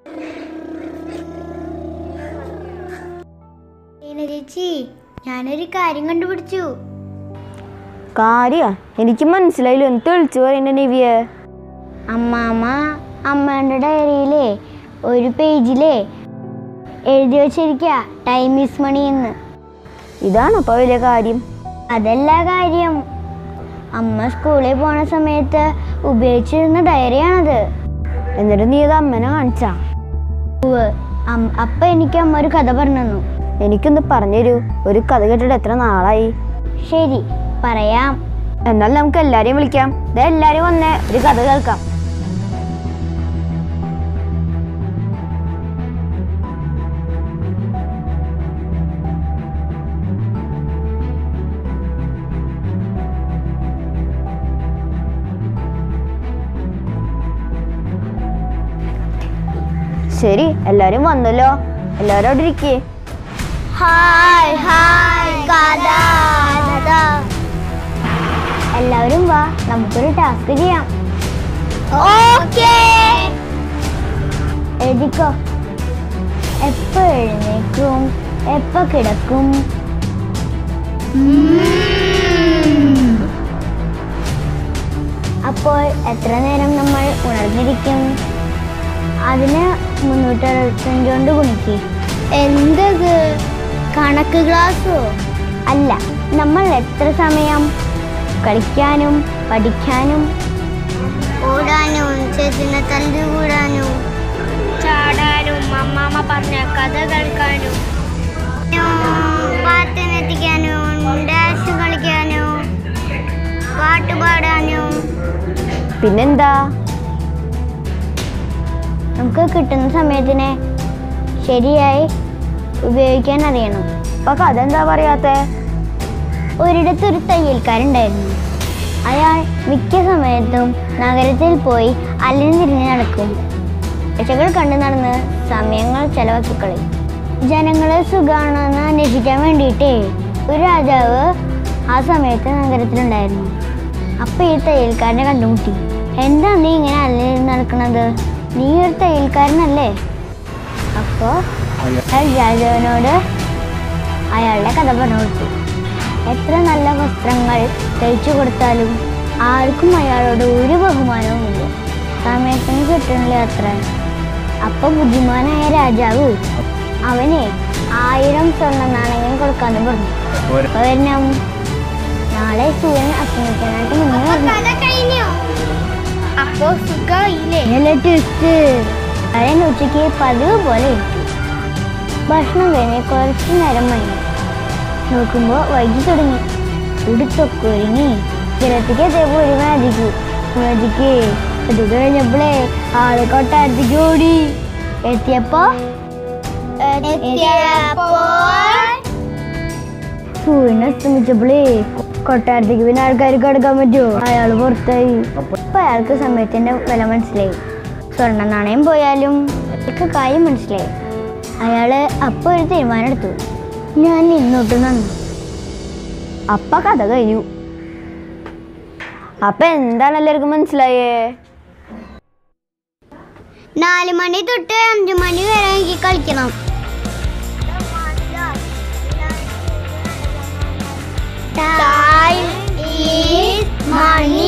ലീന ചേച്ചി ഞാനൊരു കാര്യം കണ്ടുപിടിച്ചു കാര്യ എനിക്ക് മനസ്സിലായില്ല എന്ത് വിളിച്ചു പറയുന്ന നിവിയെ അമ്മാമ്മ അമ്മേൻ്റെ ഡയറിയിലെ ഒരു പേജിലെ എഴുതി വച്ചിരിക്കുക ടൈം ഈസ് മണി എന്ന് ഇതാണ് അപ്പൊ വലിയ കാര്യം അതല്ല കാര്യം അമ്മ സ്കൂളിൽ പോണ സമയത്ത് ഉപയോഗിച്ചിരുന്ന ഡയറിയാണത് എന്നിട്ട് നീ ഇത് അമ്മനെ കാണിച്ചാ ഉവ്വ്. അം- അപ്പ എനിക്ക് അമ്മ ഒരു കഥ പറഞ്ഞു തന്നു എനിക്കൊന്ന് പറഞ്ഞുതരൂ ഒരു കഥ കേട്ടിട്ട് എത്ര നാളായി ശരി പറയാം എന്നാൽ നമുക്ക് എല്ലാരെയും വിളിക്കാം ദേ എല്ലാരും വന്നേ ഒരു കഥ കേൾക്കാം ശരി എല്ലാരും വന്നല്ലോ എല്ലാരും അവിടെ ഇരിക്കേ ഹായ് ഹായ് കഥ എല്ലാവരും വാ നമുക്കൊരു ടാസ്ക് ചെയ്യാം ഓക്കേ എഴുതിക്കോ എപ്പ എഴുന്നേക്കും എപ്പ കിടക്കും അപ്പോൾ എത്ര നേരം നമ്മൾ ഉണർന്നിരിക്കും അതിന് മുന്നൂറ്റി അറുപത്തഞ്ച് കൊണ്ട് ഗുണിക്ക് എന്തത് കണക്ക് ക്ലാസ്സോ അല്ല നമ്മൾ എത്ര സമയം കളിക്കാനും പഠിക്കാനും ഓടാനും ചേച്ചിനെ തല്ലുകൂടാനും ചാടാനും അമ്മാമ്മ പറഞ്ഞ കഥ കേൾക്കാനും പാട്ടിനെത്തിക്കാനും ഡാൻസ് കളിക്കാനും പാട്ട് പാടാനും പിന്നെന്താ നമുക്ക് കിട്ടുന്ന സമയത്തിനെ ശരിയായി ഉപയോഗിക്കാൻ അറിയണം അപ്പൊ കഥ എന്താ പറയാത്തെ ഒരിടത്തൊരു തയ്യൽക്കാരുണ്ടായിരുന്നു അയാൾ മിക്ക സമയത്തും നഗരത്തിൽ പോയി അലഞ്ഞിരിഞ്ഞ് നടക്കും രക്ഷകൾ കണ്ടു നടന്ന് സമയങ്ങൾ ചെലവാക്കി കളയും ജനങ്ങളെ സുഖമാണെന്ന് അന്വേഷിക്കാൻ വേണ്ടിയിട്ടേ ഒരു രാജാവ് ആ സമയത്ത് നഗരത്തിലുണ്ടായിരുന്നു അപ്പൊ ഈ തയ്യൽക്കാരനെ കണ്ടുമുട്ടി എന്താ നീ ഇങ്ങനെ അലഞ്ഞിരുന്ന് നടക്കണത് നീ ഒരു തയ്യൽക്കാരനല്ലേ അപ്പോ അയാൾ രാജാവിനോട് അയാളുടെ കഥ പറഞ്ഞു കൊടുത്തു എത്ര നല്ല വസ്ത്രങ്ങൾ തയ്ച്ചു കൊടുത്താലും ആർക്കും അയാളോട് ഒരു ബഹുമാനവുമില്ല സമയത്തിന് കിട്ടണില്ല അത്ര അപ്പൊ ബുദ്ധിമാനായ രാജാവ് അവനെ ആയിരം സ്വർണ്ണ നാണയങ്ങൾ കൊടുക്കാന്ന് പറഞ്ഞു ഒരെണ്ണം നാളെ സൂര്യൻ അസ്തമിക്കാനായിട്ട് മുന്നേ പറഞ്ഞു അപ്പോ സുഖമില്ലേ ട്വിസ്റ്റ് അവൻ ഉച്ചയ്ക്ക് പതിവ് പോലെ ഇട്ടു ഭക്ഷണം കഴിഞ്ഞ് കുറച്ച് നേരം മഞ്ഞു നോക്കുമ്പോ വൈകി തുടങ്ങി ഉടുത്തൊക്കെ ഒരുങ്ങി ജലത്തിക്ക് എത്തിയപ്പോ ഒരു മാജിക്ക് മാജിക്ക് അത് കഴിഞ്ഞപ്പോഴേ ആള് കൊട്ടാരത്തേക്ക് ഓടി എത്തിയപ്പോ സൂര്യൻ അസ്തമിച്ചപ്പോഴേ കൊട്ടാരത്തേക്ക് പിന്നെ ആൾക്കാർക്ക് കിടക്കാൻ പറ്റുമോ അയാൾ പുറത്തായി അപ്പൊ അയാൾക്ക് സമയത്തിന്റെ വില മനസ്സിലായി സ്വർണ്ണ നാണയം പോയാലും അയാൾക്ക് കാര്യം മനസ്സിലായി അയാള് അപ്പൊ ഒരു തീരുമാനം എടുത്തു ഞാൻ ഇന്നോട്ട് നന്നു അപ്പ കഥ കഴിഞ്ഞു അപ്പൊ എന്താണ് എല്ലാവർക്കും മനസ്സിലായേ നാല് മണി തൊട്ട് അഞ്ചു മണി വരെ എനിക്ക് കളിക്കണം Time is money.